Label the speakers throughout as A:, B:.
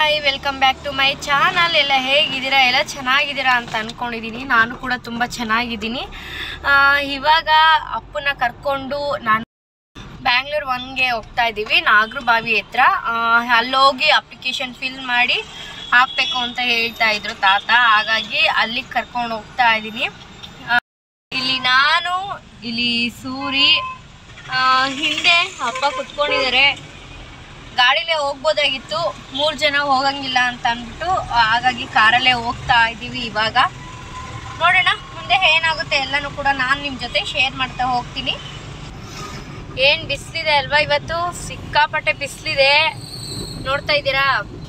A: Hi welcome back to my channel ಎಲ್ಲ ಹೇಗಿದ್ದೀರಾ ಎಲ್ಲ ಚೆನ್ನಾಗಿದ್ದೀರಾ ಅಂತ ಅನ್ಕೊಂಡಿದ್ದೀನಿ ನಾನು ಕೂಡ ತುಂಬ ಚೆನ್ನಾಗಿದ್ದೀನಿ ಆ, ಇವಾಗ ಅಪ್ಪನ ಕರ್ಕೊಂಡು ನಾನು ಬ್ಯಾಂಗ್ಳೂರ್ ಒನ್ಗೆ ಹೋಗ್ತಾ ಇದ್ದೀವಿ ನಾಗರು ಬಾವಿ ಹತ್ರ ಆ, ಅಲ್ಲೋಗಿ ಅಪ್ಲಿಕೇಶನ್ ಫಿಲ್ ಮಾಡಿ ಹಾಕ್ಬೇಕು ಅಂತ ಹೇಳ್ತಾ ಇದ್ರು ತಾತ ಹಾಗಾಗಿ ಅಲ್ಲಿಗೆ ಕರ್ಕೊಂಡು ಹೋಗ್ತಾ ಇದ್ದೀನಿ ಆ, ಇಲ್ಲಿ ನಾನು ಇಲ್ಲಿ ಸೂರಿ ಆ, ಹಿಂದೆ ಅಪ್ಪ ಕುತ್ಕೊಂಡಿದ್ದಾರೆ ಗಾಡಿಲೇ ಹೋಗ್ಬೋದಾಗಿತ್ತು ಮೂರು ಜನ ಹೋಗಂಗಿಲ್ಲ ಅಂತ ಅಂದ್ಬಿಟ್ಟು ಹಾಗಾಗಿ ಕಾರಲ್ಲೇ ಹೋಗ್ತಾ ಇದ್ದೀವಿ ಇವಾಗ ನೋಡೋಣ ಮುಂದೆ ಏನಾಗುತ್ತೆ ಎಲ್ಲನೂ ಕೂಡ ನಾನು ನಿಮ್ಮ ಜೊತೆ ಶೇರ್ ಮಾಡ್ತಾ ಹೋಗ್ತೀನಿ ಏನು ಬಿಸಿಲಿದೆ ಅಲ್ವಾ ಇವತ್ತು ಸಿಕ್ಕಾಪಟ್ಟೆ ಬಿಸಿಲಿದೆ ನೋಡ್ತಾ ಇದ್ದೀರಾ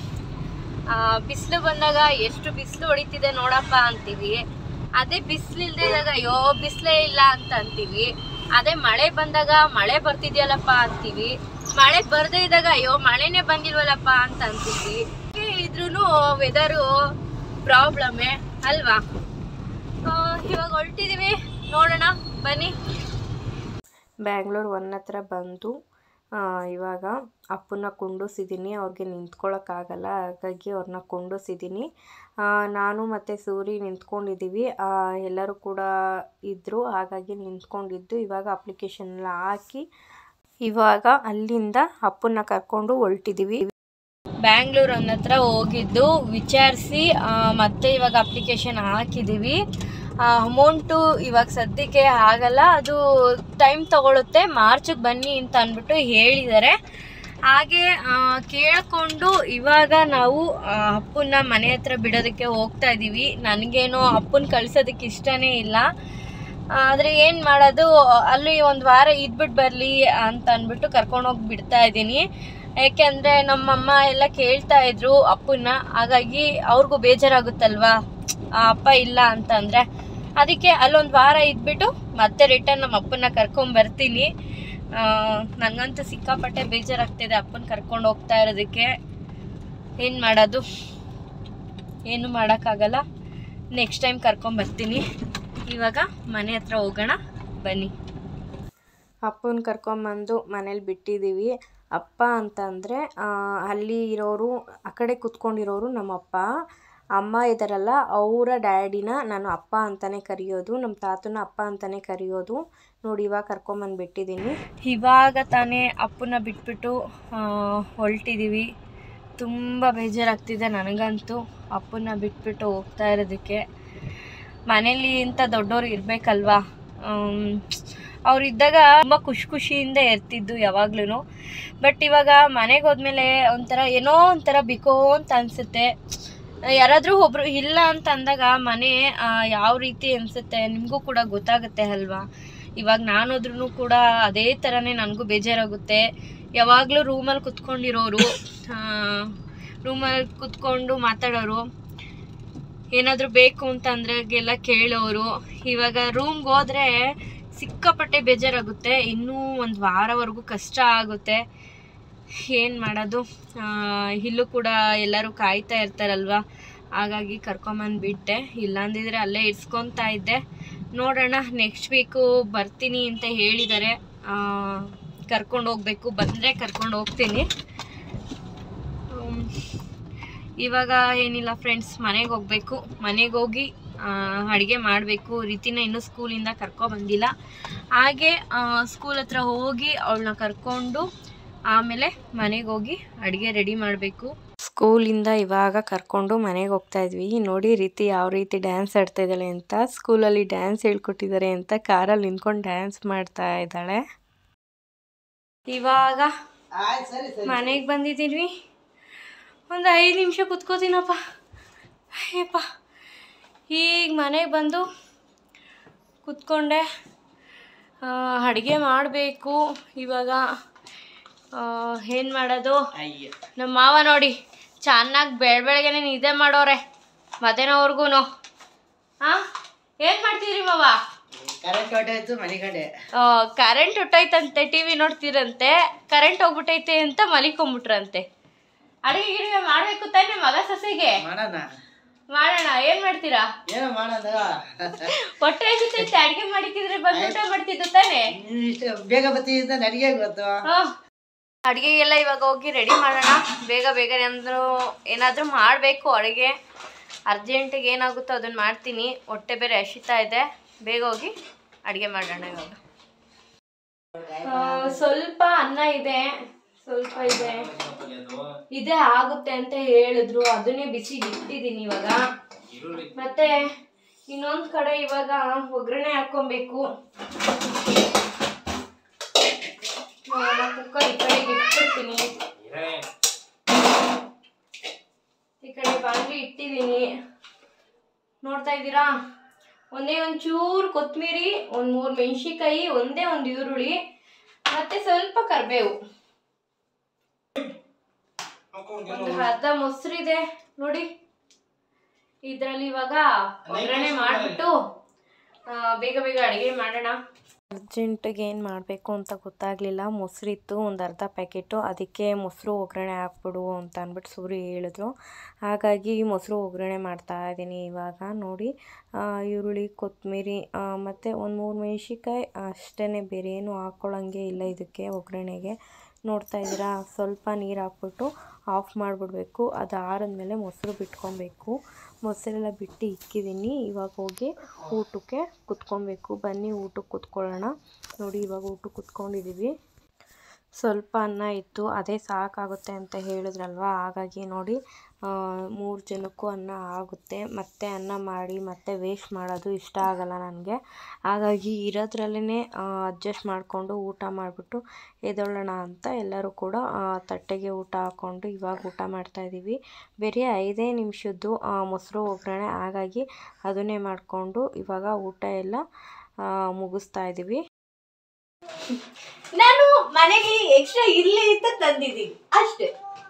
A: ಬಿಸಿಲು ಬಂದಾಗ ಎಷ್ಟು ಬಿಸಿಲು ಹೊಡಿತಿದೆ ನೋಡಪ್ಪ ಅಂತೀವಿ ಅದೇ ಬಿಸಿಲಿಲ್ದೇ ಇದ್ದಾಗ ಅಯ್ಯೋ ಬಿಸಿಲೇ ಇಲ್ಲ ಅಂತ ಅಂತೀವಿ ಅದೇ ಮಳೆ ಬಂದಾಗ ಮಳೆ ಬರ್ತಿದ್ಯಲ್ಲಪ್ಪ ಅಂತೀವಿ ಮಳೆ ಬರ್ದೇ ಇದ್ದಾಗ ಅಯ್ಯೋ ಮಳೆನೇ ಬಂದಿಲ್ವಲ್ಲಪ್ಪ ಅಂತ ಅಂತೀವಿ ಇದ್ರೂ ವೆದರು ಪ್ರಾಬ್ಲಮ್ಮೇ ಅಲ್ವಾ ಆ, ಇವಾಗ ಹೊರಟಿದೀವಿ ನೋಡೋಣ ಬನ್ನಿ ಬ್ಯಾಂಗ್ಳೂರ್ ಒನ್ ಹತ್ರ ಬಂದು ಆ, ಇವಾಗ ಅಪ್ಪನ ಕೊಂಡೋಸಿದ್ದೀನಿ ಅವ್ರಿಗೆ ನಿಂತ್ಕೊಳ್ಳೋಕ್ಕಾಗಲ್ಲ ಹಾಗಾಗಿ ಅವ್ರನ್ನ ಕೊಂಡೋಸಿದ್ದೀನಿ ಆ, ನಾನು ಮತ್ತು ಸೂರಿ ನಿಂತ್ಕೊಂಡಿದ್ದೀವಿ ಆ, ಎಲ್ಲರೂ ಕೂಡ ಇದ್ದರು ಹಾಗಾಗಿ ನಿಂತ್ಕೊಂಡಿದ್ದು ಇವಾಗ ಅಪ್ಲಿಕೇಶನ್ ಎಲ್ಲ ಹಾಕಿ ಇವಾಗ ಅಲ್ಲಿಂದ ಅಪ್ಪನ ಕರ್ಕೊಂಡು ಹೊರಟಿದ್ದೀವಿ ಬ್ಯಾಂಗ್ಳೂರ್ ಅನ್ನೋ ಹತ್ರ ಹೋಗಿದ್ದು ವಿಚಾರಿಸಿ ಮತ್ತೆ ಇವಾಗ ಅಪ್ಲಿಕೇಶನ್ ಹಾಕಿದ್ದೀವಿ ಅಮೌಂಟು ಇವಾಗ ಸದ್ಯಕ್ಕೆ ಆಗಲ್ಲ ಅದು ಟೈಮ್ ತಗೊಳುತ್ತೆ ಮಾರ್ಚಿಗೆ ಬನ್ನಿ ಅಂತ ಅಂದ್ಬಿಟ್ಟು ಹೇಳಿದ್ದಾರೆ ಹಾಗೆ ಆ, ಕೇಳಿಕೊಂಡು ಇವಾಗ ನಾವು ಆ, ಅಪ್ಪನ್ನ ಮನೆ ಹತ್ರ ಬಿಡೋದಕ್ಕೆ ಹೋಗ್ತಾ ಇದ್ದೀವಿ ನನಗೇನೋ ಅಪ್ಪನ ಕಳ್ಸೋದಕ್ಕೆ ಇಷ್ಟನೇ ಇಲ್ಲ ಆದರೆ ಏನು ಮಾಡೋದು ಅಲ್ಲಿ ಒಂದು ವಾರ ಇದ್ಬಿಟ್ಟು ಬರಲಿ ಅಂತ ಅಂದ್ಬಿಟ್ಟು ಕರ್ಕೊಂಡೋಗಿ ಬಿಡ್ತಾ ಇದ್ದೀನಿ ಯಾಕೆಂದರೆ ನಮ್ಮಮ್ಮ ಎಲ್ಲ ಕೇಳ್ತಾ ಇದ್ರು ಅಪ್ಪನ್ನ ಹಾಗಾಗಿ ಅವ್ರಿಗೂ ಬೇಜಾರಾಗುತ್ತಲ್ವಾ ಆ ಅಪ್ಪ ಇಲ್ಲ ಅಂತಂದರೆ ಅದಕ್ಕೆ ಅಲ್ಲೊಂದು ವಾರ ಇದ್ಬಿಟ್ಟು ಮತ್ತೆ ರಿಟರ್ನ್ ನಮ್ಮ ಅಪ್ಪನ್ನ ಕರ್ಕೊಂಬರ್ತೀನಿ ನನಗಂತೂ ಸಿಕ್ಕಾಪಟ್ಟೆ ಬೇಜಾರಾಗ್ತಿದೆ ಅಪ್ಪನ ಕರ್ಕೊಂಡು ಹೋಗ್ತಾ ಇರೋದಕ್ಕೆ ಏನು ಮಾಡೋದು ಏನು ಮಾಡೋಕ್ಕಾಗಲ್ಲ ನೆಕ್ಸ್ಟ್ ಟೈಮ್ ಕರ್ಕೊಂಬರ್ತೀನಿ ಇವಾಗ ಮನೆ ಹತ್ರ ಹೋಗೋಣ ಬನ್ನಿ ಅಪ್ಪನ ಕರ್ಕೊಂಬಂದು ಮನೇಲಿ ಬಿಟ್ಟಿದ್ದೀವಿ ಅಪ್ಪ ಅಂತಂದರೆ ಅಲ್ಲಿ ಇರೋರು ಆ ಕಡೆ ಕುತ್ಕೊಂಡಿರೋರು ನಮ್ಮಪ್ಪ ಅಮ್ಮ ಇದ್ದಾರಲ್ಲ ಅವರ ಡ್ಯಾಡಿನ ನಾನು ಅಪ್ಪ ಅಂತಲೇ ಕರೆಯೋದು ನಮ್ಮ ತಾತನ ಅಪ್ಪ ಅಂತಲೇ ಕರೆಯೋದು ನೋಡಿ ಇವಾಗ ಕರ್ಕೊಂಬಂದು ಬಿಟ್ಟಿದ್ದೀನಿ ಇವಾಗ ತಾನೇ ಅಪ್ಪನ ಬಿಟ್ಬಿಟ್ಟು ಹೊರಟಿದ್ದೀವಿ ತುಂಬ ಬೇಜಾರಾಗ್ತಿದೆ ನನಗಂತೂ ಅಪ್ಪನ ಬಿಟ್ಬಿಟ್ಟು ಹೋಗ್ತಾ ಇರೋದಕ್ಕೆ ಮನೇಲಿ ಇಂಥ ದೊಡ್ಡವ್ರು ಇರಬೇಕಲ್ವಾ ಅವ್ರಿದ್ದಾಗ ತುಂಬ ಖುಷಿ ಖುಷಿಯಿಂದ ಇರ್ತಿದ್ದು ಯಾವಾಗ್ಲೂ ಬಟ್ ಇವಾಗ ಮನೆಗೆ ಹೋದ್ಮೇಲೆ ಒಂಥರ ಏನೋ ಒಂಥರ ಬಿಕೋ ಅಂತ ಅನಿಸುತ್ತೆ ಯಾರಾದರೂ ಒಬ್ರು ಇಲ್ಲ ಅಂತ ಅಂದಾಗ ಮನೆ ಆ, ಯಾವ ರೀತಿ ಅನಿಸುತ್ತೆ ನಿಮಗೂ ಕೂಡ ಗೊತ್ತಾಗುತ್ತೆ ಅಲ್ವಾ ಇವಾಗ ನಾನೋದ್ರೂ ಕೂಡ ಅದೇ ಥರನೇ ನನಗೂ ಬೇಜಾರಾಗುತ್ತೆ ಯಾವಾಗಲೂ ರೂಮಲ್ಲಿ ಕುತ್ಕೊಂಡಿರೋರು ರೂಮಲ್ಲಿ ಕುತ್ಕೊಂಡು ಮಾತಾಡೋರು ಏನಾದರೂ ಬೇಕು ಅಂತಂದ್ರೆ ಎಲ್ಲ ಕೇಳೋರು ಇವಾಗ ರೂಮ್ಗೆ ಹೋದ್ರೆ ಸಿಕ್ಕಾಪಟ್ಟೆ ಬೇಜಾರಾಗುತ್ತೆ ಇನ್ನೂ ಒಂದು ವಾರವರೆಗೂ ಕಷ್ಟ ಆಗುತ್ತೆ ಏನು ಮಾಡೋದು ಆ, ಇಲ್ಲೂ ಕೂಡ ಎಲ್ಲರೂ ಕಾಯ್ತಾ ಇರ್ತಾರಲ್ವ ಹಾಗಾಗಿ ಕರ್ಕೊಂಬಂದ್ಬಿಟ್ಟೆ ಇಲ್ಲಾಂದಿದ್ರೆ ಅಲ್ಲೇ ಇರ್ಸ್ಕೊತಾ ಇದ್ದೆ ನೋಡೋಣ ನೆಕ್ಸ್ಟ್ ವೀಕು ಬರ್ತೀನಿ ಅಂತ ಹೇಳಿದ್ದಾರೆ ಕರ್ಕೊಂಡು ಹೋಗ್ಬೇಕು ಬಂದರೆ ಕರ್ಕೊಂಡು ಹೋಗ್ತೀನಿ ಹ್ಮ್. ಇವಾಗ ಏನಿಲ್ಲ ಫ್ರೆಂಡ್ಸ್ ಮನೆಗೆ ಹೋಗಬೇಕು ಮನೆಗೆ ಹೋಗಿ ಅಡುಗೆ ಮಾಡಬೇಕು ರೀತಿನ ಇನ್ನೂ ಸ್ಕೂಲಿಂದ ಕರ್ಕೊ ಬಂದಿಲ್ಲ ಹಾಗೆ ಸ್ಕೂಲ್ ಹತ್ರ ಹೋಗಿ ಅವಳನ್ನ ಕರ್ಕೊಂಡು ಆಮೇಲೆ ಮನೆಗೆ ಹೋಗಿ ಅಡುಗೆ ರೆಡಿ ಮಾಡಬೇಕು ಸ್ಕೂಲಿಂದ ಇವಾಗ ಕರ್ಕೊಂಡು ಮನೆಗೆ ಹೋಗ್ತಾ ಇದ್ವಿ ನೋಡಿ ರೀತಿ ಯಾವ ರೀತಿ ಡ್ಯಾನ್ಸ್ ಆಡ್ತಾ ಇದ್ದಾಳೆ ಅಂತ ಸ್ಕೂಲಲ್ಲಿ ಡ್ಯಾನ್ಸ್ ಹೇಳ್ಕೊಟ್ಟಿದ್ದಾರೆ ಅಂತ ಕಾರಲ್ಲಿ ನಿಂತ್ಕೊಂಡು ಡ್ಯಾನ್ಸ್ ಮಾಡ್ತಾ ಇದ್ದಾಳೆ ಇವಾಗ ಮನೆಗೆ ಬಂದಿದ್ದೀವಿ ಒಂದು ಐದು ನಿಮಿಷ ಕುತ್ಕೋತೀನಪ್ಪ ಅಯ್ಯಪ್ಪ ಈಗ ಮನೆಗೆ ಬಂದು ಕುತ್ಕೊಂಡೆ ಅಡುಗೆ ಮಾಡಬೇಕು ಇವಾಗ ಏನು ಮಾಡೋದು ನಮ್ಮ ಮಾವ ನೋಡಿ ಚೆನ್ನಾಗಿ ಬೆಳ ಬೆಳಗ್ಗೆನೆ ನಿದ್ದೆ ಮಾಡೋರೆ ಮಧ್ಯಾಹ್ನವರೆಗೂ ಹಾಂ ಏನು ಮಾಡ್ತೀರಿ ಮಾವ
B: ಕರೆಂಟ್ ಹೊಟ್ಟೋಯ್ತು ಮನೆ ಕಡೆ
A: ಕರೆಂಟ್ ಹೊಟ್ಟೋಯ್ತಂತೆ ಟಿ ವಿ ನೋಡ್ತೀರಂತೆ ಕರೆಂಟ್ ಹೋಗ್ಬಿಟ್ಟೈತೆ ಅಂತ ಮಲಿಕೊಂಬಿಟ್ರಂತೆ ಅಡುಗೆ ಗಿಡಿಗೆ ಮಾಡಬೇಕು ತಾನೇ ಮಗ ಸೊಸೆಗೆ
B: ಮಾಡೋಣ
A: ಮಾಡೋಣ ಏನ್ ಮಾಡ್ತೀರಾ
B: ಏನೋ ಮಾಡೋಣ
A: ಹೊಟ್ಟೆ ಹಸಿತೈತೆ ಅಡ್ಗೆ ಮಾಡಿಕಿದ್ರೆ ಬಂದು ಊಟ ಮಾಡ್ತಿದ್ದು ತಾನೇ
B: ನೀನು ಇಷ್ಟು ಬೇಗ ಬರ್ತಿದ್ದ ನನಗೆ ಗೊತ್ತು
A: ಹಾ ಅಡುಗೆಗೆಲ್ಲ ಇವಾಗ ಹೋಗಿ ರೆಡಿ ಮಾಡೋಣ ಬೇಗ ಬೇಗ ಏನಾದರೂ ಏನಾದರೂ ಮಾಡಬೇಕು ಅಡುಗೆ ಅರ್ಜೆಂಟಿಗೆ ಏನಾಗುತ್ತೋ ಅದನ್ನು ಮಾಡ್ತೀನಿ ಹೊಟ್ಟೆ ಬೇರೆ ಹಸಿತಾ ಇದೆ ಬೇಗ ಹೋಗಿ ಅಡುಗೆ ಮಾಡೋಣ ಇವಾಗ ಸ್ವಲ್ಪ ಅನ್ನ ಇದೆ ಸ್ವಲ್ಪ ಇದೆ ಇದೇ ಆಗುತ್ತೆ ಅಂತ ಹೇಳಿದ್ರು ಅದನ್ನೇ ಬಿಸಿ ಇಟ್ಟಿದ್ದೀನಿ ಇವಾಗ ಮತ್ತೆ ಇನ್ನೊಂದ್ ಕಡೆ ಇವಾಗ ಒಗ್ಗರಣೆ ಹಾಕೊಬೇಕು ಕುಕ್ಕರ್ ಈ ಕಡೆಗೆ ಇಟ್ಬಿಡ್ತೀನಿ ಈ ಕಡೆ ಬಾಣಲಿ ಇಟ್ಟಿದ್ದೀನಿ ನೋಡ್ತಾ ಇದ್ದೀರಾ ಒಂದೇ ಒಂಚೂರು ಕೊತ್ತಂಬರಿ ಒಂದ್ ಮೂರು ಮೆಣಸಿಕಾಯಿ ಒಂದೇ ಒಂದು ಈರುಳ್ಳಿ ಮತ್ತೆ ಸ್ವಲ್ಪ ಕರಿಬೇವು ಒಂದು ಅರ್ಧ ಮೊಸರಿದೆ ನೋಡಿ ಇದ್ರಲ್ಲಿ ಇವಾಗ ಒಗ್ಗರಣೆ ಮಾಡ್ಬಿಟ್ಟು ಆ, ಬೇಗ ಬೇಗ ಅಡುಗೆ ಮಾಡೋಣ ಅರ್ಜೆಂಟಿಗೆ ಏನು ಮಾಡಬೇಕು ಅಂತ ಗೊತ್ತಾಗಲಿಲ್ಲ ಮೊಸರಿತ್ತು ಒಂದು ಅರ್ಧ ಪ್ಯಾಕೆಟು ಅದಕ್ಕೆ ಮೊಸರು ಒಗ್ಗರಣೆ ಹಾಕ್ಬಿಡು ಅಂತ ಅಂದ್ಬಿಟ್ಟು ಸೂರಿ ಹೇಳಿದ್ರು ಹಾಗಾಗಿ ಮೊಸರು ಒಗ್ಗರಣೆ ಮಾಡ್ತಾ ಇದ್ದೀನಿ ಇವಾಗ ನೋಡಿ ಆ, ಈರುಳ್ಳಿ ಕೊತ್ತಂಬರಿ ಮತ್ತು ಒಂದು ಮೂರು ಮೆಣಸಿಕಾಯಿ ಅಷ್ಟೇ ಬೇರೆ ಏನು ಹಾಕ್ಕೊಳ್ಳೋಂಗೆ ಇಲ್ಲ ಇದಕ್ಕೆ ಒಗ್ಗರಣೆಗೆ ನೋಡ್ತಾ ಇದ್ದೀರಾ ಸ್ವಲ್ಪ ನೀರು ಹಾಕ್ಬಿಟ್ಟು ಆಫ್ ಮಾಡಿಬಿಡ್ಬೇಕು ಅದು ಆರಿದ್ಮೇಲೆ ಮೊಸರು ಬಿಟ್ಕೊಬೇಕು ಮೊಸರೆಲ್ಲ ಬಿಟ್ಟು ಇಕ್ಕಿದ್ದೀನಿ ಇವಾಗ ಹೋಗಿ ಊಟಕ್ಕೆ ಕುತ್ಕೊಬೇಕು ಬನ್ನಿ ಊಟಕ್ಕೆ ಕುತ್ಕೊಳ್ಳೋಣ ನೋಡಿ ಇವಾಗ ಊಟಕ್ಕೆ ಕುತ್ಕೊಂಡಿದ್ದೀವಿ ಸ್ವಲ್ಪ ಅನ್ನ ಇತ್ತು ಅದೇ ಸಾಕಾಗುತ್ತೆ ಅಂತ ಹೇಳಿದ್ರಲ್ವ ಹಾಗಾಗಿ ನೋಡಿ ಮೂರು ಜನಕ್ಕೂ ಅನ್ನ ಆಗುತ್ತೆ ಮತ್ತೆ ಅನ್ನ ಮಾಡಿ ಮತ್ತೆ ವೇಸ್ಟ್ ಮಾಡೋದು ಇಷ್ಟ ಆಗಲ್ಲ ನನಗೆ ಹಾಗಾಗಿ ಇರೋದ್ರಲ್ಲೇ ಅಡ್ಜಸ್ಟ್ ಮಾಡಿಕೊಂಡು ಊಟ ಮಾಡಿಬಿಟ್ಟು ಎದ್ದೊಳ್ಳೋಣ ಅಂತ ಎಲ್ಲರೂ ಕೂಡ ಆ, ತಟ್ಟೆಗೆ ಊಟ ಹಾಕ್ಕೊಂಡು ಇವಾಗ ಊಟ ಮಾಡ್ತಾಯಿದ್ದೀವಿ ಬರೀ ಐದೇ ನಿಮಿಷದ್ದು ಆ, ಮೊಸರು ಒಗ್ಗರಣೆ ಹಾಗಾಗಿ ಅದನ್ನೇ ಮಾಡಿಕೊಂಡು ಇವಾಗ ಊಟ ಎಲ್ಲ ಆ, ಮುಗಿಸ್ತಾ ಇದ್ದೀವಿ ನಾನು ಮನೆಗೆ ಎಕ್ಸ್ಟ್ರಾ ಇರ್ಲಿ ಅಂತ ತಂದಿದ್ದೀನಿ ಅಷ್ಟೇ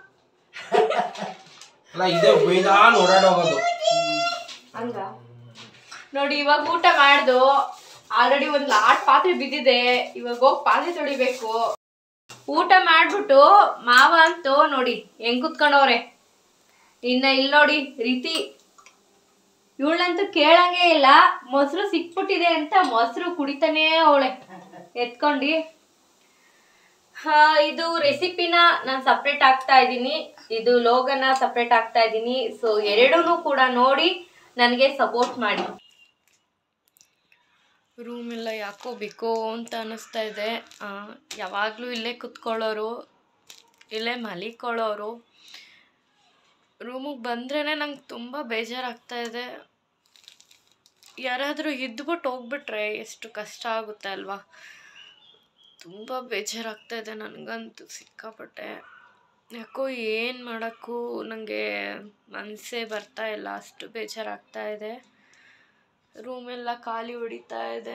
C: ಅಲ್ಲ ಇದೇ ಬೇಜಾನ್ ಓಡಾಡೋಗೋದು
A: ಹಂಗ ನೋಡಿ ಇವಾಗ ಊಟ ಮಾಡ್ದು ಆಲ್ರೆಡಿ ಒಂದು ಲಾಟ್ ಪಾತ್ರೆ ಬಿದ್ದಿದೆ ಇವಾಗ ಹೋಗಿ ಪಾತ್ರೆ ತೊಳಿಬೇಕು ಊಟ ಮಾಡ್ಬಿಟ್ಟು ಮಾವ ಅಂತೂ ನೋಡಿ ಹೆಂಗ್ ಕುತ್ಕೊಂಡವ್ರೆ ಇನ್ನ ಇಲ್ಲಿ ನೋಡಿ ರೀತಿ ಇವಳಂತೂ ಕೇಳಂಗೇ ಇಲ್ಲ ಮೊಸರು ಸಿಕ್ಬಿಟ್ಟಿದೆ ಅಂತ ಮೊಸರು ಕುಡಿತಾನೇ ಅವಳೆ ಎತ್ಕೊಂಡು ಹಾ ಇದು ರೆಸಿಪಿನ ನಾನು ಸಪ್ರೇಟ್ ಆಗ್ತಾ ಇದ್ದೀನಿ ಇದು ಲೋಗನ ಸಪ್ರೇಟ್ ಆಗ್ತಾ ಇದ್ದೀನಿ ಸೊ ಎರಡೂ ಕೂಡ ನೋಡಿ ನನಗೆ ಸಪೋರ್ಟ್ ಮಾಡಿ ರೂಮ್ ಎಲ್ಲ ಯಾಕೋ ಬೇಕು ಅಂತ ಅನ್ನಿಸ್ತಾ ಇದೆ ಯಾವಾಗಲೂ ಇಲ್ಲೇ ಕುತ್ಕೊಳ್ಳೋರು ಇಲ್ಲೇ ಮಲಿಕೊಳ್ಳೋರು ರೂಮಿಗೆ ಬಂದ್ರೇ ನಂಗೆ ತುಂಬ ಬೇಜಾರಾಗ್ತಾ ಇದೆ ಯಾರಾದರೂ ಇದ್ಬಿಟ್ಟು ಹೋಗ್ಬಿಟ್ರೆ ಎಷ್ಟು ಕಷ್ಟ ಆಗುತ್ತೆ ಅಲ್ವಾ ತುಂಬ ಬೇಜಾರಾಗ್ತಾ ಇದೆ ನನಗಂತೂ ಸಿಕ್ಕಾಪಟ್ಟೆ ಯಾಕೋ ಏನು ಮಾಡೋಕ್ಕೂ ನನಗೆ ಮನಸ್ಸೇ ಬರ್ತಾ ಇಲ್ಲ ಅಷ್ಟು ಬೇಜಾರಾಗ್ತಾ ಇದೆ ರೂಮೆಲ್ಲ ಖಾಲಿ ಹೊಡಿತಾ ಇದೆ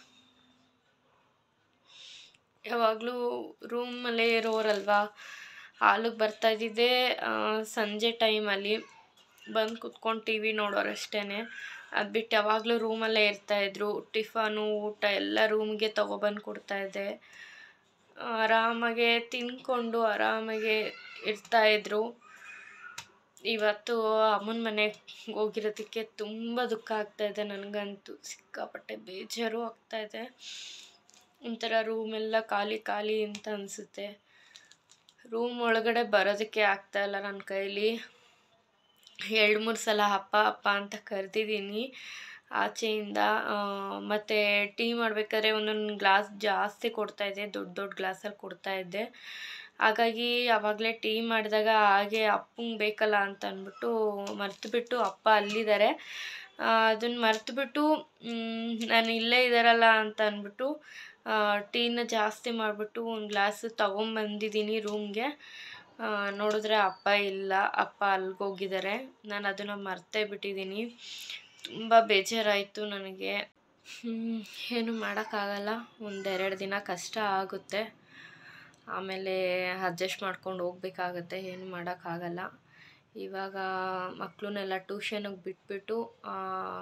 A: ಯಾವಾಗಲೂ ರೂಮಲ್ಲೇ ಇರೋರಲ್ವಾ ಹಾಲಿಗೆ ಬರ್ತಾ ಇದ್ದಿದ್ದೆ ಆ, ಸಂಜೆ ಟೈಮಲ್ಲಿ ಬಂದು ಕುತ್ಕೊಂಡು ಟಿ ವಿ ನೋಡೋರಷ್ಟೇ ಅದು ಬಿಟ್ಟು ಯಾವಾಗಲೂ ರೂಮಲ್ಲೇ ಇರ್ತಾಯಿದ್ರು ಟಿಫನು ಊಟ ಎಲ್ಲ ರೂಮ್ಗೆ ತೊಗೊಬಂದು ಕೊಡ್ತಾಯಿದ್ದೆ ಆರಾಮಾಗೆ ತಿನ್ಕೊಂಡು ಆರಾಮಾಗೆ ಇರ್ತಾಯಿದ್ರು ಇವತ್ತು ಅಮ್ಮನ ಮನೆಗೆ ಹೋಗಿರೋದಕ್ಕೆ ತುಂಬ ದುಃಖ ಆಗ್ತಾಯಿದೆ ನನಗಂತೂ ಸಿಕ್ಕಾಪಟ್ಟೆ ಬೇಜಾರು ಆಗ್ತಾಯಿದೆ ಒಂಥರ ರೂಮೆಲ್ಲ ಖಾಲಿ ಖಾಲಿ ಅಂತ ಅನಿಸುತ್ತೆ ರೂಮ್ ಒಳಗಡೆ ಬರೋದಕ್ಕೆ ಆಗ್ತಾ ಇಲ್ಲ ನನ್ನ ಕೈಲಿ ಎರಡು ಮೂರು ಸಲ ಅಪ್ಪ ಅಪ್ಪ ಅಂತ ಕರೆದಿದ್ದೀನಿ ಆಚೆಯಿಂದ ಮತ್ತು ಟೀ ಮಾಡಬೇಕಾದ್ರೆ ಒಂದೊಂದು ಗ್ಲಾಸ್ ಜಾಸ್ತಿ ಕೊಡ್ತಾಯಿದ್ದೆ ದೊಡ್ಡ ದೊಡ್ಡ ಗ್ಲಾಸಲ್ಲಿ ಕೊಡ್ತಾಯಿದ್ದೆ ಹಾಗಾಗಿ ಆವಾಗಲೇ ಟೀ ಮಾಡಿದಾಗ ಹಾಗೆ ಅಪ್ಪಂಗೆ ಬೇಕಲ್ಲ ಅಂತ ಅಂದ್ಬಿಟ್ಟು ಮರ್ತುಬಿಟ್ಟು ಅಪ್ಪ ಅಲ್ಲಿದ್ದಾರೆ ಅದನ್ನು ಮರ್ತುಬಿಟ್ಟು ನಾನು ಇಲ್ಲೇ ಇದ್ದಾರಲ್ಲ ಅಂತ ಅಂದ್ಬಿಟ್ಟು ಟೀನ ಜಾಸ್ತಿ ಮಾಡಿಬಿಟ್ಟು ಒಂದು ಗ್ಲಾಸ್ ತೊಗೊಂಬಂದಿದ್ದೀನಿ ರೂಮ್ಗೆ ನೋಡಿದ್ರೆ ಅಪ್ಪ ಇಲ್ಲ ಅಪ್ಪ ಅಲ್ಲಿಗೆ ಹೋಗಿದ್ದಾರೆ ನಾನು ಅದನ್ನು ಮರ್ತೇ ಬಿಟ್ಟಿದ್ದೀನಿ ತುಂಬ ಬೇಜಾರಾಯಿತು ನನಗೆ ಹ್ಮ್, ಏನು ಮಾಡೋಕ್ಕಾಗಲ್ಲ ಒಂದೆರಡು ದಿನ ಕಷ್ಟ ಆಗುತ್ತೆ ಆಮೇಲೆ ಅಡ್ಜಸ್ಟ್ ಮಾಡ್ಕೊಂಡು ಹೋಗ್ಬೇಕಾಗತ್ತೆ ಏನು ಮಾಡೋಕ್ಕಾಗಲ್ಲ ಇವಾಗ ಮಕ್ಕಳನ್ನೆಲ್ಲ ಟ್ಯೂಷನಿಗೆ ಬಿಟ್ಬಿಟ್ಟು ಆ,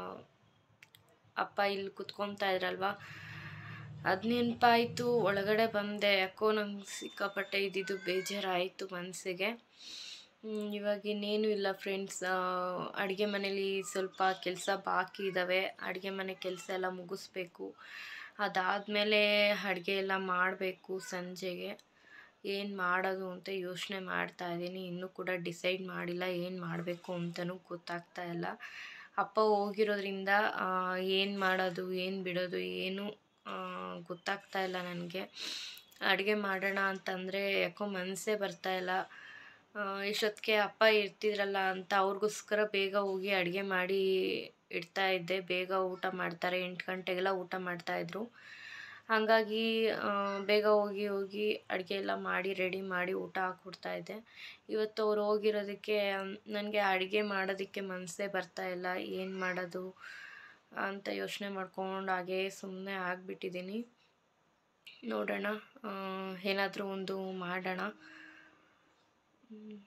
A: ಅಪ್ಪ ಇಲ್ಲಿ ಕುತ್ಕೊತಾ ಇದ್ರಲ್ವ ಅದು ನೆನಪಾಯಿತು ಒಳಗಡೆ ಬಂದೆ ಯಾಕೋ ನಂಗೆ ಸಿಕ್ಕಾಪಟ್ಟೆ ಇದ್ದಿದ್ದು ಬೇಜಾರಾಯಿತು ಮನಸ್ಸಿಗೆ ಹ್ಮ್, ಇವಾಗ ಇನ್ನೇನು ಇಲ್ಲ ಫ್ರೆಂಡ್ಸ್ ಅಡುಗೆ ಮನೇಲಿ ಸ್ವಲ್ಪ ಕೆಲಸ ಬಾಕಿ ಇದ್ದಾವೆ ಅಡುಗೆ ಮನೆ ಕೆಲಸ ಎಲ್ಲ ಮುಗಿಸ್ಬೇಕು ಅದಾದಮೇಲೆ ಅಡುಗೆ ಎಲ್ಲ ಮಾಡಬೇಕು ಸಂಜೆಗೆ ಏನು ಮಾಡೋದು ಅಂತ ಯೋಚನೆ ಮಾಡ್ತಾ ಇದ್ದೀನಿ ಇನ್ನೂ ಕೂಡ ಡಿಸೈಡ್ ಮಾಡಿಲ್ಲ ಏನು ಮಾಡಬೇಕು ಅಂತಲೂ ಗೊತ್ತಾಗ್ತಾ ಇಲ್ಲ ಅಪ್ಪ ಹೋಗಿರೋದ್ರಿಂದ ಏನು ಮಾಡೋದು ಏನು ಬಿಡೋದು ಏನು ಆ, ಗೊತ್ತಾಗ್ತಾ ಇಲ್ಲ ನನಗೆ ಅಡುಗೆ ಮಾಡೋಣ ಅಂತಂದರೆ ಯಾಕೋ ಮನಸ್ಸೇ ಬರ್ತಾ ಇಲ್ಲ ಆ, ಇಷ್ಟೊತ್ತಿಗೆ ಅಪ್ಪ ಇರ್ತಿದ್ರಲ್ಲ ಅಂತ ಅವ್ರಿಗೋಸ್ಕರ ಬೇಗ ಹೋಗಿ ಅಡುಗೆ ಮಾಡಿ ಇಡ್ತಾ ಇದ್ದೆ ಬೇಗ ಊಟ ಮಾಡ್ತಾರೆ ಎಂಟು ಗಂಟೆಗೆಲ್ಲ ಊಟ ಮಾಡ್ತಾಯಿದ್ರು ಹಾಗಾಗಿ ಆ, ಬೇಗ ಹೋಗಿ ಹೋಗಿ ಅಡುಗೆ ಎಲ್ಲ ಮಾಡಿ ರೆಡಿ ಮಾಡಿ ಊಟ ಹಾಕ್ಕೊಡ್ತಾ ಇದ್ದೆ ಇವತ್ತು ಅವ್ರು ಹೋಗಿರೋದಕ್ಕೆ ನನಗೆ ಅಡುಗೆ ಮಾಡೋದಕ್ಕೆ ಮನಸ್ಸೇ ಬರ್ತಾ ಇಲ್ಲ ಏನು ಮಾಡೋದು ಅಂತ ಯೋಚನೆ ಮಾಡ್ಕೊಂಡು ಹಾಗೇ ಸುಮ್ಮನೆ ಆಗಿಬಿಟ್ಟಿದ್ದೀನಿ ನೋಡೋಣ ಏನಾದರೂ ಒಂದು ಮಾಡೋಣ ಹ್ಮ್.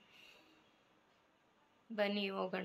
A: ಬನ್ನಿ ಹೋಗೋಣ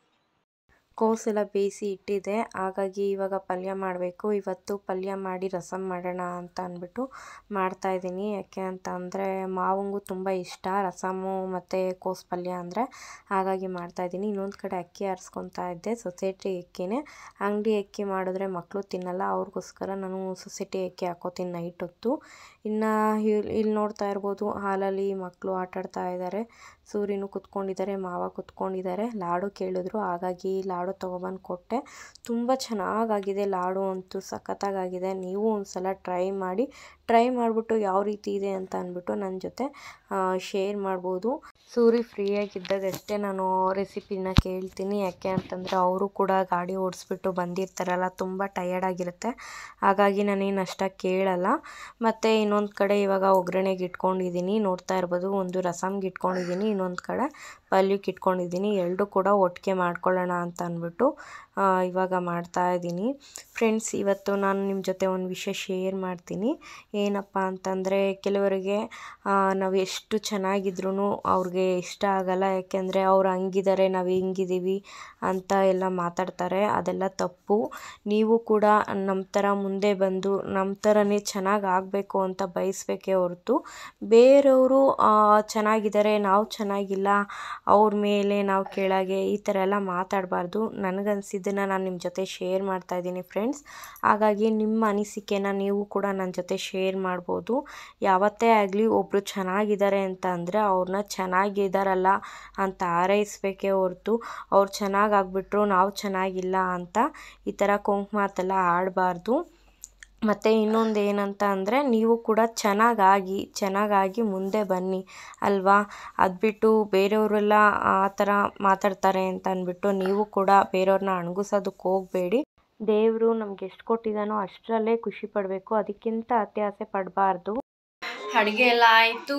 A: ಕೋಸೆಲ್ಲ ಬೇಯಿಸಿ ಇಟ್ಟಿದ್ದೆ ಹಾಗಾಗಿ ಇವಾಗ ಪಲ್ಯ ಮಾಡಬೇಕು ಇವತ್ತು ಪಲ್ಯ ಮಾಡಿ ರಸಮ್ ಮಾಡೋಣ ಅಂತ ಅಂದ್ಬಿಟ್ಟು ಮಾಡ್ತಾಯಿದ್ದೀನಿ ಯಾಕೆ ಅಂತ ಅಂದರೆ ಮಾವಂಗೂ ತುಂಬ ಇಷ್ಟ ರಸಮ್ಮು ಮತ್ತು ಕೋಸು ಪಲ್ಯ ಅಂದರೆ ಹಾಗಾಗಿ ಮಾಡ್ತಾಯಿದ್ದೀನಿ ಇನ್ನೊಂದು ಕಡೆ ಅಕ್ಕಿ ಆರಿಸ್ಕೊತಾ ಇದ್ದೆ ಸೊಸೈಟಿ ಅಕ್ಕಿನೇ ಅಂಗಡಿ ಅಕ್ಕಿ ಮಾಡಿದ್ರೆ ಮಕ್ಕಳು ತಿನ್ನಲ್ಲ ಅವ್ರಿಗೋಸ್ಕರ ನಾನು ಸೊಸೈಟಿ ಅಕ್ಕಿ ಹಾಕೋತೀನಿ ನೈಟ್ ಹೊತ್ತು ಇನ್ನು ಇಲ್ಲಿ ನೋಡ್ತಾ ಇರ್ಬೋದು ಹಾಲಲ್ಲಿ ಮಕ್ಕಳು ಆಟಾಡ್ತಾ ಇದ್ದಾರೆ ಸೂರ್ಯನು ಕುತ್ಕೊಂಡಿದ್ದಾರೆ ಮಾವ ಕುತ್ಕೊಂಡಿದ್ದಾರೆ ಲಾಡು ಕೇಳಿದ್ರು ಹಾಗಾಗಿ ಲಾಡು ತೊಗೊಬಂದು ಕೊಟ್ಟೆ ತುಂಬ ಚೆನ್ನಾಗಾಗಿದೆ ಲಾಡು ಅಂತೂ ಸಖತ್ತಾಗಾಗಿದೆ ನೀವು ಒಂದು ಸಲ ಟ್ರೈ ಮಾಡಿ ಟ್ರೈ ಮಾಡಿಬಿಟ್ಟು ಯಾವ ರೀತಿ ಇದೆ ಅಂತ ಅಂದ್ಬಿಟ್ಟು ನನ್ನ ಜೊತೆ ಶೇರ್ ಮಾಡ್ಬೋದು ಸೂರಿ ಫ್ರೀಯಾಗಿದ್ದಾಗಷ್ಟೇ ನಾನು ರೆಸಿಪಿನ ಕೇಳ್ತೀನಿ ಯಾಕೆ ಅಂತಂದರೆ ಅವರು ಕೂಡ ಗಾಡಿ ಓಡಿಸ್ಬಿಟ್ಟು ಬಂದಿರ್ತಾರಲ್ಲ ತುಂಬ ಟಯರ್ಡ್ ಆಗಿರುತ್ತೆ ಹಾಗಾಗಿ ನಾನೇನು ಅಷ್ಟಾಗಿ ಕೇಳಲ್ಲ ಮತ್ತು ಇನ್ನೊಂದು ಕಡೆ ಇವಾಗ ಒಗ್ಗರಣೆಗೆ ಇಟ್ಕೊಂಡಿದ್ದೀನಿ ನೋಡ್ತಾ ಇರ್ಬೋದು ಒಂದು ರಸಮ್ಗೆ ಇಟ್ಕೊಂಡಿದ್ದೀನಿ ಇನ್ನೊಂದು ಕಡೆ ಪಲ್ಯಕ್ಕೆ ಇಟ್ಕೊಂಡಿದ್ದೀನಿ ಎರಡು ಕೂಡ ಒಟ್ಟಿಗೆ ಮಾಡ್ಕೊಳ್ಳೋಣ ಅಂತ ಅಂದ್ಬಿಟ್ಟು ಆ, ಇವಾಗ ಮಾಡ್ತಾ ಇದ್ದೀನಿ ಫ್ರೆಂಡ್ಸ್ ಇವತ್ತು ನಾನು ನಿಮ್ಮ ಜೊತೆ ಒಂದು ವಿಷಯ ಶೇರ್ ಮಾಡ್ತೀನಿ ಏನಪ್ಪ ಅಂತಂದರೆ ಕೆಲವರಿಗೆ ಆ, ನಾವು ಎಷ್ಟು ಚೆನ್ನಾಗಿದ್ರೂ ಅವ್ರಿಗೆ ಇಷ್ಟ ಆಗಲ್ಲ ಯಾಕೆಂದರೆ ಅವ್ರು ಹಂಗಿದ್ದಾರೆ ನಾವು ಹಿಂಗಿದ್ದೀವಿ ಅಂತ ಎಲ್ಲ ಮಾತಾಡ್ತಾರೆ ಅದೆಲ್ಲ ತಪ್ಪು ನೀವು ಕೂಡ ನಮ್ಮ ಥರ ಮುಂದೆ ಬಂದು ನಮ್ಮ ಥರನೇ ಚೆನ್ನಾಗಿ ಆಗಬೇಕು ಅಂತ ಬಯಸ್ಬೇಕೇ ಹೊರತು ಬೇರೆಯವರು ಚೆನ್ನಾಗಿದ್ದಾರೆ ನಾವು ಚೆನ್ನಾಗಿಲ್ಲ ಅವ್ರ ಮೇಲೆ ನಾವು ಕೆಳಗೆ ಈ ಥರ ಎಲ್ಲ ಮಾತಾಡಬಾರ್ದು ನನಗನ್ಸಿದ್ದನ್ನು ನಾನು ನಿಮ್ಮ ಜೊತೆ ಶೇರ್ ಮಾಡ್ತಾ ಇದ್ದೀನಿ ಫ್ರೆಂಡ್ಸ್ ಹಾಗಾಗಿ ನಿಮ್ಮ ಅನಿಸಿಕೆನ ನೀವು ಕೂಡ ನನ್ನ ಜೊತೆ ಶೇರ್ ಮಾಡ್ಬೋದು ಯಾವತ್ತೇ ಆಗಲಿ ಒಬ್ಬರು ಚೆನ್ನಾಗಿದ್ದಾರೆ ಅಂತ ಅಂದರೆ ಅವ್ರನ್ನ ಚೆನ್ನಾಗಿದ್ದಾರಲ್ಲ ಅಂತ ಹಾರೈಸ್ಬೇಕೇ ಹೊರತು ಅವ್ರು ಚೆನ್ನಾಗಾಗ್ಬಿಟ್ರು ನಾವು ಚೆನ್ನಾಗಿಲ್ಲ ಅಂತ ಈ ಥರ ಕೊಂಕು ಮಾತೆಲ್ಲ ಆಡಬಾರ್ದು ಮತ್ತು ಇನ್ನೊಂದು ಏನಂತ ಅಂದರೆ ನೀವು ಕೂಡ ಚೆನ್ನಾಗಾಗಿ ಚೆನ್ನಾಗಾಗಿ ಮುಂದೆ ಬನ್ನಿ ಅಲ್ವಾ ಅದು ಬಿಟ್ಟು ಬೇರೆಯವರೆಲ್ಲ ಆ ಥರ ಮಾತಾಡ್ತಾರೆ ಅಂತ ಅಂದ್ಬಿಟ್ಟು ನೀವು ಕೂಡ ಬೇರೆಯವ್ರನ್ನ ಅಣಗಿಸೋದಕ್ಕೆ ಹೋಗಬೇಡಿ ದೇವರು ನಮ್ಗೆ ಎಷ್ಟು ಕೊಟ್ಟಿದ್ದಾನೋ ಅಷ್ಟರಲ್ಲೇ ಖುಷಿ ಪಡಬೇಕು ಅದಕ್ಕಿಂತ ಅತ್ಯಾಸೆ ಪಡಬಾರ್ದು ಅಡುಗೆ ಎಲ್ಲ ಆಯಿತು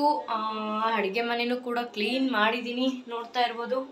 A: ಅಡುಗೆ ಮನೆಯೂ ಕೂಡ ಕ್ಲೀನ್ ಮಾಡಿದ್ದೀನಿ ನೋಡ್ತಾ ಇರ್ಬೋದು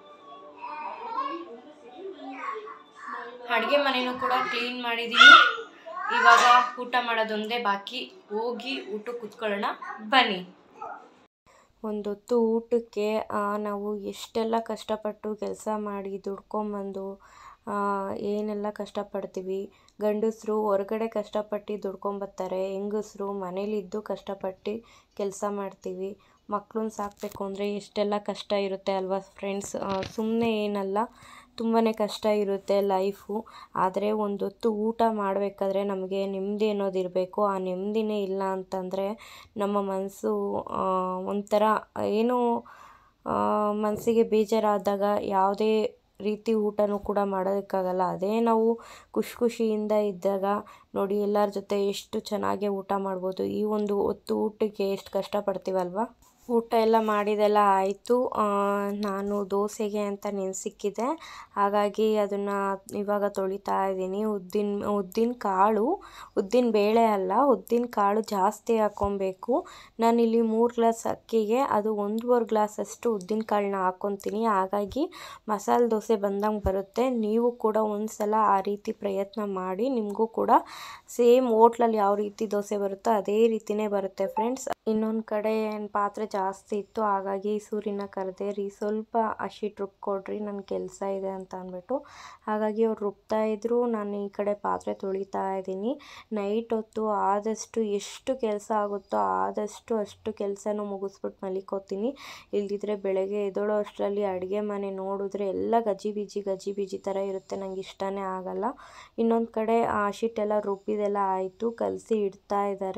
A: ಅಡುಗೆ ಮನೆಯೂ ಕೂಡ ಕ್ಲೀನ್ ಮಾಡಿದ್ದೀನಿ ಇವಾಗ ಊಟ ಮಾಡೋದೊಂದೇ ಬಾಕಿ ಹೋಗಿ ಊಟಕ್ಕೆ ಕುತ್ಕೊಳ್ಳೋಣ ಬನ್ನಿ ಒಂದೊತ್ತು ಊಟಕ್ಕೆ ಆ, ನಾವು ಎಷ್ಟೆಲ್ಲ ಕಷ್ಟಪಟ್ಟು ಕೆಲಸ ಮಾಡಿ ದುಡ್ಕೊಂಬಂದು ಆ, ಏನೆಲ್ಲ ಕಷ್ಟಪಡ್ತೀವಿ ಗಂಡಸರು ಹೊರಗಡೆ ಕಷ್ಟಪಟ್ಟು ದುಡ್ಕೊಂಬರ್ತಾರೆ ಹೆಂಗಸರು ಮನೇಲಿದ್ದು ಕಷ್ಟಪಟ್ಟು ಕೆಲಸ ಮಾಡ್ತೀವಿ ಮಕ್ಳನ್ನ ಸಾಕಬೇಕು ಅಂದರೆ ಎಷ್ಟೆಲ್ಲ ಕಷ್ಟ ಇರುತ್ತೆ ಅಲ್ವಾ ಫ್ರೆಂಡ್ಸ್ ಸುಮ್ಮನೆ ಏನಲ್ಲ ತುಂಬಾ ಕಷ್ಟ ಇರುತ್ತೆ ಲೈಫು ಆದರೆ ಒಂದೊತ್ತು ಊಟ ಮಾಡಬೇಕಾದ್ರೆ ನಮಗೆ ನೆಮ್ಮದಿ ಅನ್ನೋದು ಇರಬೇಕು ಆ ನೆಮ್ಮದಿನೇ ಇಲ್ಲ ಅಂತಂದರೆ ನಮ್ಮ ಮನಸ್ಸು ಒಂಥರ ಏನೋ ಮನಸ್ಸಿಗೆ ಬೇಜಾರಾದಾಗ ಯಾವುದೇ ರೀತಿ ಊಟನೂ ಕೂಡ ಮಾಡೋದಕ್ಕಾಗಲ್ಲ ಅದೇ ನಾವು ಖುಷಿ ಖುಷಿಯಿಂದ ಇದ್ದಾಗ ನೋಡಿ ಎಲ್ಲರ ಜೊತೆ ಎಷ್ಟು ಚೆನ್ನಾಗಿ ಊಟ ಮಾಡ್ಬೋದು ಈ ಒಂದು ಹೊತ್ತು ಊಟಕ್ಕೆ ಎಷ್ಟು ಕಷ್ಟಪಡ್ತೀವಲ್ವ ಊಟ ಎಲ್ಲ ಮಾಡಿದೆಲ್ಲ ಆಯಿತು ನಾನು ದೋಸೆಗೆ ಅಂತ ನೆನೆಸಿಕ್ಕಿದ್ದೆ ಹಾಗಾಗಿ ಅದನ್ನು ಇವಾಗ ತೊಳಿತಾ ಇದ್ದೀನಿ ಉದ್ದಿನ ಉದ್ದಿನ ಕಾಳು ಉದ್ದಿನ ಬೇಳೆ ಅಲ್ಲ ಉದ್ದಿನ ಕಾಳು ಜಾಸ್ತಿ ಹಾಕ್ಕೊಬೇಕು ನಾನಿಲ್ಲಿ ಮೂರು ಗ್ಲಾಸ್ ಅಕ್ಕಿಗೆ ಅದು ಒಂದೂವರೆ ಗ್ಲಾಸಷ್ಟು ಉದ್ದಿನ ಕಾಳನ್ನ ಹಾಕ್ಕೊತೀನಿ ಹಾಗಾಗಿ ಮಸಾಲೆ ದೋಸೆ ಬಂದಂಗೆ ಬರುತ್ತೆ ನೀವು ಕೂಡ ಒಂದು ಸಲ ಆ ರೀತಿ ಪ್ರಯತ್ನ ಮಾಡಿ ನಿಮಗೂ ಕೂಡ ಸೇಮ್ ಹೋಟ್ಲಲ್ಲಿ ಯಾವ ರೀತಿ ದೋಸೆ ಬರುತ್ತೋ ಅದೇ ರೀತಿನೇ ಬರುತ್ತೆ ಫ್ರೆಂಡ್ಸ್ ಇನ್ನೊಂದು ಕಡೆ ಪಾತ್ರೆ ಜಾಸ್ತಿ ಇತ್ತು ಹಾಗಾಗಿ ಸೂರ್ಯನ ಕರೆದೆ ರೀ ಸ್ವಲ್ಪ ಹಸಿಟ್ಟು ರುಬ್ಕೊಡ್ರಿ ನನ್ನ ಕೆಲಸ ಇದೆ ಅಂತ ಅಂದ್ಬಿಟ್ಟು ಹಾಗಾಗಿ ಅವ್ರು ರುಬ್ತಾ ಇದ್ರು ನಾನು ಈ ಕಡೆ ಪಾತ್ರೆ ತೊಳಿತಾ ಇದ್ದೀನಿ ನೈಟ್ ಹೊತ್ತು ಆದಷ್ಟು ಎಷ್ಟು ಕೆಲಸ ಆಗುತ್ತೋ ಆದಷ್ಟು ಅಷ್ಟು ಕೆಲಸನೂ ಮುಗಿಸ್ಬಿಟ್ಟು ಮಲಿಕೋತೀನಿ ಇಲ್ದಿದ್ರೆ ಬೆಳಗ್ಗೆ ಎದ್ದೋಳೋ ಅಷ್ಟರಲ್ಲಿ ಅಡುಗೆ ಮನೆ ನೋಡಿದ್ರೆ ಎಲ್ಲ ಗಜಿ ಬಿಜಿ ಗಜಿ ಬಿಜಿ ಥರ ಇರುತ್ತೆ ನಂಗೆ ಇಷ್ಟನೇ ಆಗಲ್ಲ ಇನ್ನೊಂದು ಕಡೆ ಆ ಹಸಿಟ್ಟೆಲ್ಲ ರುಬ್ಬಿದೆಲ್ಲ ಆಯಿತು ಕಲಸಿ ಇಡ್ತಾ ಇದ್ದಾರೆ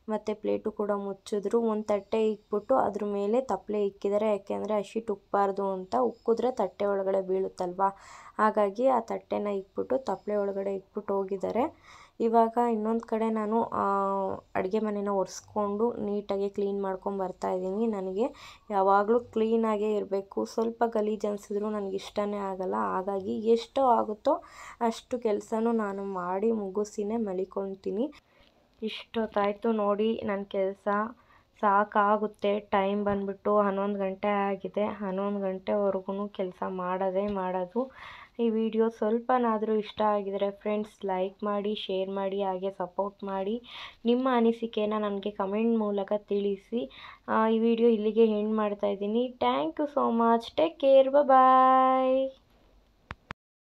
A: ಮತ್ತು ಪ್ಲೇಟು ಕೂಡ ಮುಚ್ಚಿದ್ರು ಒಂದು ತಟ್ಟೆ ಇಕ್ಬಿಟ್ಟು ಅದ್ರ ಮೇಲೆ ತಪ್ಪಲೆ ಇಕ್ಕಿದ್ದಾರೆ ಯಾಕೆಂದರೆ ಹಸಿಟ್ಟು ಉಕ್ಕಬಾರ್ದು ಅಂತ ಉಕ್ಕಿದ್ರೆ ತಟ್ಟೆ ಒಳಗಡೆ ಬೀಳುತ್ತಲ್ವ ಹಾಗಾಗಿ ಆ ತಟ್ಟೆನ ಇಕ್ಬಿಟ್ಟು ತಪ್ಪಲೆ ಒಳಗಡೆ ಇಕ್ಬಿಟ್ಟು ಹೋಗಿದ್ದಾರೆ ಇವಾಗ ಇನ್ನೊಂದು ಕಡೆ ನಾನು ಅಡುಗೆ ಮನೆನ ಒರೆಸ್ಕೊಂಡು ನೀಟಾಗಿ ಕ್ಲೀನ್ ಮಾಡ್ಕೊಂಡು ಬರ್ತಾ ಇದ್ದೀನಿ ನನಗೆ ಯಾವಾಗಲೂ ಕ್ಲೀನಾಗೇ ಇರಬೇಕು ಸ್ವಲ್ಪ ಗಲೀಜು ಅನಿಸಿದ್ರು ನನಗೆ ಇಷ್ಟನೇ ಆಗಲ್ಲ ಹಾಗಾಗಿ ಎಷ್ಟು ಆಗುತ್ತೋ ಅಷ್ಟು ಕೆಲಸನೂ ನಾನು ಮಾಡಿ ಮುಗಿಸಿನೇ ಮಲಿಕೊಳ್ತೀನಿ ಇಷ್ಟೊತ್ತಾಯಿತು ನೋಡಿ ನನ್ನ ಕೆಲಸ ಸಾಕಾಗುತ್ತೆ ಟೈಮ್ ಬಂದುಬಿಟ್ಟು ಹನ್ನೊಂದು ಗಂಟೆ ಆಗಿದೆ ಹನ್ನೊಂದು ಗಂಟೆವರೆಗೂ ಕೆಲಸ ಮಾಡೋದೇ ಮಾಡೋದು ಈ ವಿಡಿಯೋ ಸ್ವಲ್ಪನಾದರೂ ಇಷ್ಟ ಆಗಿದರೆ ಫ್ರೆಂಡ್ಸ್ ಲೈಕ್ ಮಾಡಿ ಶೇರ್ ಮಾಡಿ ಹಾಗೆ ಸಪೋರ್ಟ್ ಮಾಡಿ ನಿಮ್ಮ ಅನಿಸಿಕೆನ ನನಗೆ ಕಮೆಂಟ್ ಮೂಲಕ ತಿಳಿಸಿ ಈ ವಿಡಿಯೋ ಇಲ್ಲಿಗೆ ಎಂಡ್ ಮಾಡ್ತಾಯಿದ್ದೀನಿ thank you so much take care bye